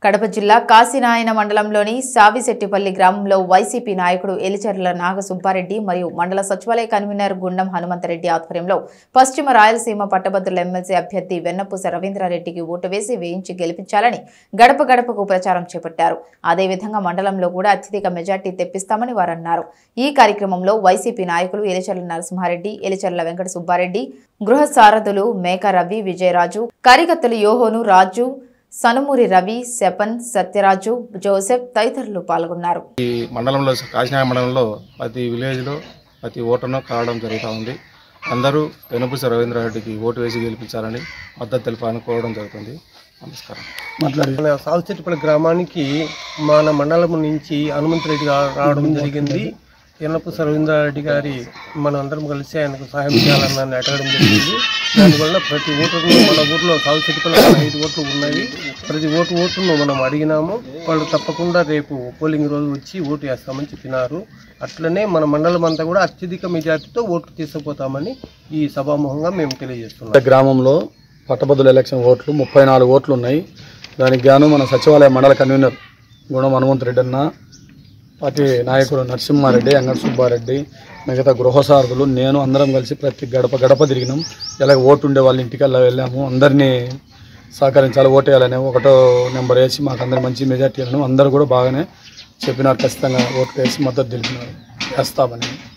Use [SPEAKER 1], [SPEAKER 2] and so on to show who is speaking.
[SPEAKER 1] కడప జిల్లా కాశీనాయన మండలంలోని సావిశెట్టిపల్లి గ్రామంలో వైసీపీ నాయకుడు ఎలిచెర్ల నాగసుబ్బారెడ్డి మరియు మండల సచివాలయ కన్వీనర్ గుండం హనుమంతరెడ్డి ఆధ్వర్యంలో పశ్చిమ రాయలసీమ పట్టభద్రుల ఎమ్మెల్సీ అభ్యర్థి వెన్నపూస రవీంద్రారెడ్డికి ఓటు వేసి వేయించి గెలిపించాలని గడప గడపకు ప్రచారం చేపట్టారు అదేవిధంగా మండలంలో కూడా అత్యధిక మెజార్టీ తెప్పిస్తామని వారు అన్నారు ఈ కార్యక్రమంలో వైసీపీ నాయకులు ఎలిచెర్ల నరసింహారెడ్డి ఎలిచెర్ల వెంకట సుబ్బారెడ్డి గృహ సారథులు మేక రవి విజయరాజు కార్యకర్తలు యోహోను రాజు సనుమూరి రవి సెపన్ సత్యరాజు జోసెఫ్ తదితరులు పాల్గొన్నారు
[SPEAKER 2] ఈ మండలంలో కాశీనాయ మండలంలో ప్రతి విలేజ్లో ప్రతి ఓటర్ను కావడం జరుగుతూ ఉంది అందరూ వెనుపూస రవీంద్రారెడ్డికి ఓటు వేసి గెలిపించాలని మద్దతు తెలుపు అనుకోవడం జరుగుతుంది నమస్కారం
[SPEAKER 3] మన సాగుచెట్టుపల్లి గ్రామానికి మన మండలం నుంచి హనుమంతరెడ్డి గారు రావడం జరిగింది ఎన్నపు రవీంద్రారెడ్డి గారి మనం అందరం కలిసి ఆయనకు సహాయం చేయాలని నన్ను అడగడం జరిగింది దానివల్ల ప్రతి ఓటును మన ఊర్లో సాగుచెట్టుపల్లి ఐదు ఓట్లు ఉన్నాయి ప్రతి ఓటు ఓటును మనం అడిగినాము వాళ్ళు తప్పకుండా రేపు పోలింగ్ రోజు వచ్చి ఓటు వేస్తామని చెప్పినారు అట్లనే మన మండలం అంతా కూడా అత్యధిక మెజార్టీతో ఓట్లు తీసుకుపోతామని ఈ సభాముఖంగా మేము తెలియజేస్తున్నాం
[SPEAKER 4] పెద్ద గ్రామంలో పట్టభద్రుల ఎలక్షన్ ఓట్లు ముప్పై నాలుగు ఓట్లు ఉన్నాయి దానికి గాను మన సచివాలయ మండల కన్వీనర్ గుణం హనుమంతరెడ్డి అన్న పార్టీ నాయకుడు నరసింహారెడ్డి అంగడి సుబ్బారెడ్డి మిగతా గృహసారథులు నేను అందరం కలిసి ప్రతి గడప గడప తిరిగినాం ఇలా ఓటు ఉండే వాళ్ళ ఇంటికి అలా వెళ్ళాము అందరినీ సహకరించాలి ఓటు వేయాలని ఒకటో నెంబర్ వేసి మాకు అందరు మంచి మెజార్టీ ఇవ్వను అందరూ కూడా బాగానే చెప్పినారు ఖచ్చితంగా ఓటు వేసి మద్దతు తెలిపినారు వేస్తామని